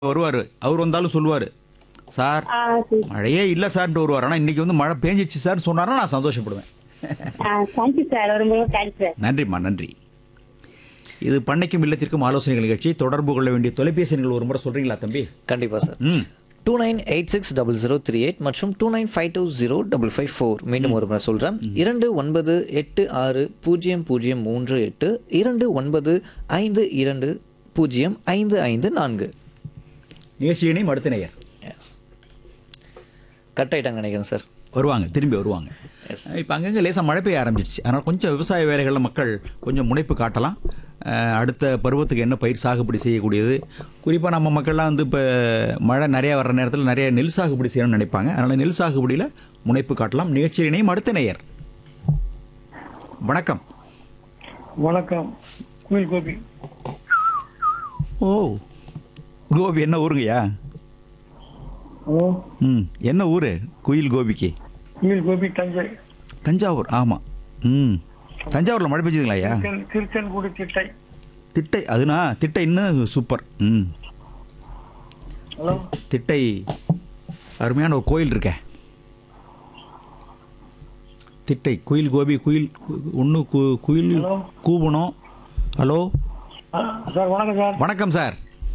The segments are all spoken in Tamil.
வருவாரு அவர் வந்தாலும் சொல்லுவாரு சார் ஆ சரி மழையே இல்ல சார்ன்ட்டு வருவார் ஆனா இன்னைக்கு வந்து மழை பேஞ்சிச்சு சார் சொன்னாருன்னா நான் சந்தோஷப்படுவேன் ஆ தேங்க்யூ சார் ரொம்ப ரொம்ப தேங்க்ஸ் சார் நன்றிம்மா நன்றி இது பண்ணைக்கும் இல்லத்திற்கும் ஆலோசனைகள் நிகழ்ச்சி தொடர்பு கொள்ள வேண்டிய தொலைபேசி எண்கள் ஒரு முறை சொல்றீங்களா தம்பி கண்டிப்பா சார் ம் two nine eight six double zero three eight மற்றும் two nine five two zero double five four மீண்டும் ஒரு முறை சொல்கிறேன் இரண்டு ஒன்பது எட்டு ஆறு பூஜ்ஜியம் பூஜ்ஜியம் மூன்று எட்டு இரண்டு ஒன்பது ஐந்து இரண்டு பூஜ்ஜியம் ஐந்து ஐந்து நான்கு நிகழ்ச்சியினையும் அடுத்த நேயர் எஸ் கட் ஆயிட்டாங்க நினைக்கிறேன் சார் வருவாங்க திரும்பி வருவாங்க Yes. இப்போ அங்கங்கே லேசாக மழை பெய்ய ஆரம்பிச்சிருச்சு அதனால் கொஞ்சம் விவசாய வேலைகளில் மக்கள் கொஞ்சம் முனைப்பு காட்டலாம் அஹ், அடுத்த பருவத்துக்கு என்ன பயிர் சாகுபடி செய்யக்கூடியது குறிப்பாக நம்ம மக்கள்லாம் வந்து இப்போ மழை நிறைய வர்ற நேரத்தில் நிறைய நெல் சாகுபடி செய்யணும்னு நினைப்பாங்க அதனால் நெல் சாகுபடியில் முனைப்பு காட்டலாம் நிகழ்ச்சியினையும் அடுத்த நேயர் வணக்கம் வணக்கம் குயில் கோபி ஓ கோபி என்ன ஊருங்கய்யா ஹலோ ம் என்ன ஊர் குயில் கோபிக்கு குயில் கோபி தஞ்சை தஞ்சாவூர் ஆமாம் ம் தஞ்சாவூரில் மழை பெஞ்சதுங்களா ஐயா திருச்சென்- திருச்சென்குடி திட்டை திட்டை அதுனா திட்டை இன்னும் சூப்பர் ம் ஹலோ திட்டை அருமையான ஒரு கோயில் இருக்கே திட்டை குயில் கோபி குயில் ஒன்று குயில் Hello. கூவணும் ஹலோ ஆ, சார் வணக்கம் சார் வணக்கம் சார்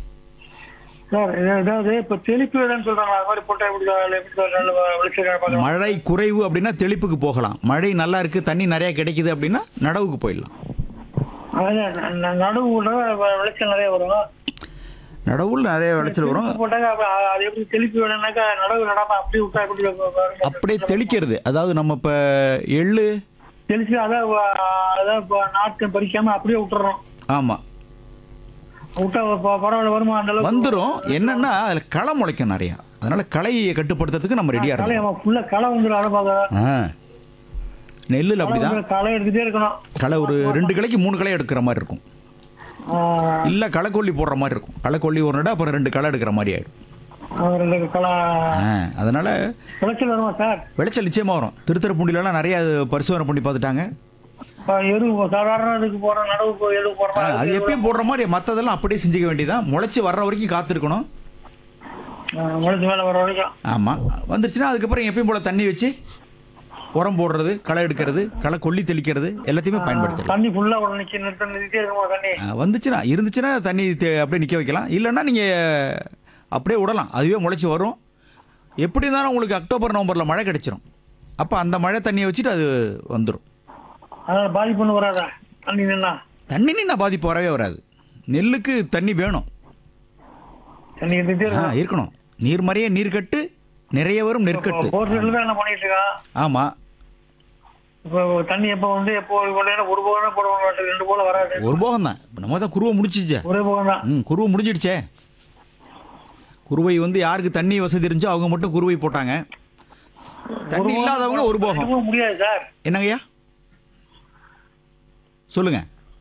சார் இது ஏதாவது இப்போ தெளிப்பு இடம்னு சொல்றாங்க அது மாதிரி போட்டா எப்படி சார் எப்படி சார் நல்ல வெளிச்சம் பார்க்கலாம் மழை குறைவு அப்படின்னா தெளிப்புக்கு போகலாம் மழை நல்லா இருக்கு தண்ணி நிறைய கிடைக்குது அப்படின்னா நடவுக்கு போயிடலாம் அதான் ந- ந- நடுவு விட வ- விளைச்சல் நிறைய வரும் நடவுல நிறைய விளைச்சல் வரும் தெளிப்பு போட்டாங்க அப்ப அ- அது எப்படி தெளிப்பு வேணும்னாக்கா நடவு நடாம அப்படியே விட்டா எப்படி வ- வரும்? அப்படியே தெளிக்கிறது அதாவது நம்ம இப்போ எள்ளு தெளிச்சு அதான் வ- அதான் இப்ப நாற்று பறிக்காம அப்படியே விட்டுறோம் ஆமாம் விட்டா ப- பரவாயில்ல வருமா அந்த அளவுக்கு வந்துடும் என்னன்னா அதில் களை முளைக்கும் நிறையா அதனால களையை கட்டுப்படுத்துறதுக்கு நம்ம ரெடியாக களை இருக்கோம் ஃபுல்லா களை வந்துடும் அதை பார்க்க ஆ நெல்லில் அப்படிதான் களை எடுத்துட்டே இருக்கணும் களை ஒரு ரெண்டு கிளைக்கு மூணு களை எடுக்கிற மாதிரி இருக்கும் ஆ, இல்லை களைக்கொல்லி போடுற மாதிரி இருக்கும் களைக்கொல்லி ஒரு நட அப்புறம் ரெண்டு களை எடுக்கிற மாதிரி ஆயிடும் ஆ, ரெண்டு களை ஆ அதனால விளைச்சல் வருமா சார் விளைச்சல் நிச்சயமாக வரும் திருத்தரப்பூண்டிலலாம் நிறைய அது பரிசோதனை பண்ணி பார்த்துட்டாங்க இப்ப எரு சாதாரண இதுக்கு போற நடவு போ- எரு ஆ, போறோம் அது எப்பயும் போடுற மாதிரி மற்றதெல்லாம் அப்படியே செஞ்சுக்க வேண்டியதான் முளைச்சி வர்ற வரைக்கும் காத்திருக்கணும் முளைச்சு மேல வர வரைக்கும் ஆமாம் வந்துருச்சுன்னா அதுக்கப்புறம் எப்பயும் போல தண்ணி வச்சு உரம் போடுறது களை எடுக்கிறது களை கொல்லி தெளிக்கிறது எல்லாத்தையுமே பயன்படுத்தலாம் தண்ணி ஃபுல்லா உடனே நிக்க நிறுத்த நிறுத்திட்டே இருக்குமா தண்ணி ஆ, வந்துச்சுன்னா இருந்துச்சுன்னா தண்ணி தே- அப்படியே நிற்க வைக்கலாம் இல்லைன்னா நீங்கள் அப்படியே விடலாம் அதுவே முளைச்சி வரும் எப்படி இருந்தாலும் உங்களுக்கு அக்டோபர் நவம்பரில் மழை கிடைச்சிரும் அப்போ அந்த மழை தண்ணியை வச்சுட்டு அது வந்துடும் அதனால பாதிப்பு ஒண்ணு வராதா தண்ணி நின்னா தண்ணி நின்னா பாதிப்பு வரவே வராது நெல்லுக்கு தண்ணி வேணும் தண்ணி இருந்துட்டே ஆ இருக்கும் இருக்கணும் நீர் மறைய நீர் கட்டு நிறைய வரும் நெற்கட்டு போர்ல தான் என்ன பண்ணிட்டு இருக்கான் ஆமாம் இப்போ தண்ணி எப்போ வந்து எப்போ ஒரு நேரம் ஒரு போகம் தான் போடுவாங்க ரெண்டு போல வராது ஒரு போகம் தான் நம்ம தான் குருவை முடிச்சிச்சே ஒரே போகம் தான் ம் குருவை முடிஞ்சிடுச்சே குருவை வந்து யாருக்கு தண்ணி வசதி இருந்துச்சோ அவங்க மட்டும் குருவை போட்டாங்க தண்ணி இல்லாதவங்க ஒரு போகம் போக முடியாது சார் என்னங்கய்யா சொல்லுங்க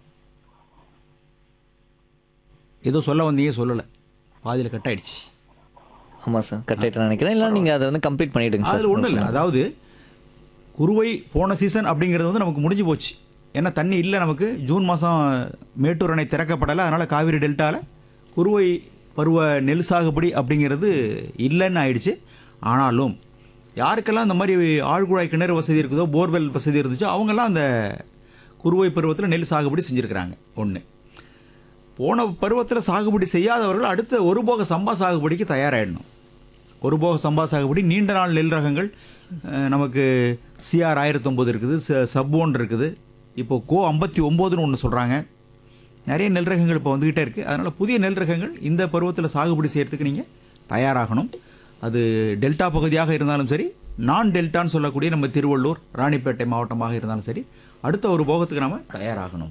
ஏதோ சொல்ல வந்தீங்க சொல்லலை பாதியில் கட் ஆயிடுச்சு ஆமா சார் கட் ஆயிட்டு நினைக்கிறேன் இல்லை நீங்க அதை வந்து கம்ப்ளீட் பண்ணிடுங்க சார் அதில் ஒன்றும் இல்லை அதாவது குருவை போன சீசன் அப்படிங்கிறது வந்து நமக்கு முடிஞ்சு போச்சு ஏன்னா தண்ணி இல்லை நமக்கு ஜூன் மாதம் மேட்டூர் அணை திறக்கப்படலை அதனால் காவிரி டெல்டாவில் குருவை பருவ நெல் சாகுபடி அப்படிங்கிறது இல்லைன்னு ஆயிடுச்சு ஆனாலும் யாருக்கெல்லாம் இந்த மாதிரி ஆழ்குழாய் கிணறு வசதி இருக்குதோ போர்வெல் வசதி இருந்துச்சோ அவங்கெல்லாம் அந்த குருவை பருவத்தில் நெல் சாகுபடி செஞ்சுருக்கிறாங்க ஒன்று போன பருவத்தில் சாகுபடி செய்யாதவர்கள் அடுத்த ஒரு போக சம்பா சாகுபடிக்கு தயாராகிடணும் ஒரு போக சம்பா சாகுபடி நீண்ட நாள் நெல் ரகங்கள் அஹ், நமக்கு சிஆர் ஆயிரத்தொம்பது இருக்குது ச- சப் ஒன் இருக்குது இப்போ கோ ஐம்பத்தி ஒம்போதுன்னு ஒன்று சொல்கிறாங்க நிறைய நெல் ரகங்கள் இப்போ வந்துக்கிட்டே இருக்குது அதனால் புதிய நெல் ரகங்கள் இந்த பருவத்தில் சாகுபடி செய்கிறதுக்கு நீங்கள் தயாராகணும் அது டெல்டா பகுதியாக இருந்தாலும் சரி நான் டெல்டான்னு சொல்லக்கூடிய நம்ம திருவள்ளூர் ராணிப்பேட்டை மாவட்டமாக இருந்தாலும் சரி அடுத்த ஒரு போகத்துக்கு நாம் தயாராகணும்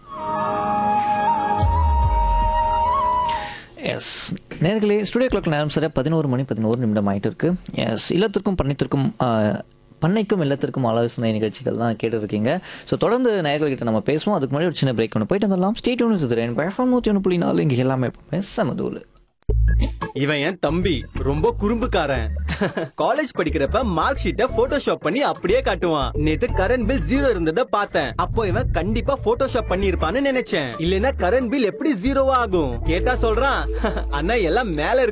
எஸ் நேர்களே ஸ்டுடியோ கிளாக் நேரம் சரியாக பதினோரு மணி பதினோரு நிமிடம் ஆயிட்டு இருக்கு எஸ் இல்லத்திற்கும் பண்ணைத்திற்கும் ஆஹ், பண்ணைக்கும் இல்லத்திற்கும் ஆலோசனை நிகழ்ச்சிகள் தான் கேட்டுருக்கீங்க ஸோ தொடர்ந்து நேயர்கள்கிட்ட நம்ம பேசுவோம் அதுக்கு முன்னாடி ஒரு சின்ன பிரேக் ஒன்று போயிட்டு வந்துடலாம் ஸ்டேட் ஒன்று சுத்துறேன் எஃப்எம் நூற்றி ஒன்று புள்ளி நாலு இங்கே எல்லாமே எப்பவுமே செமதூள் இவன் என் தம்பி ரொம்ப குறும்புக்காரன் காலேஜ் படிக்கிறப்ப மார்க் ஷீட்டை போட்டோஷாப் பண்ணி அப்படியே காட்டுவான் நேத்து கரண்ட் பில் ஜீரோ இருந்ததை பார்த்தேன் அப்போ இவன் கண்டிப்பா போட்டோஷாப் பண்ணி இருப்பான்னு நினைச்சேன் இல்லைன்னா கரண்ட் பில் எப்படி ஜீரோவா ஆகும் கேட்டா சொல்றான் அண்ணா எல்லாம் மேல இருக்கு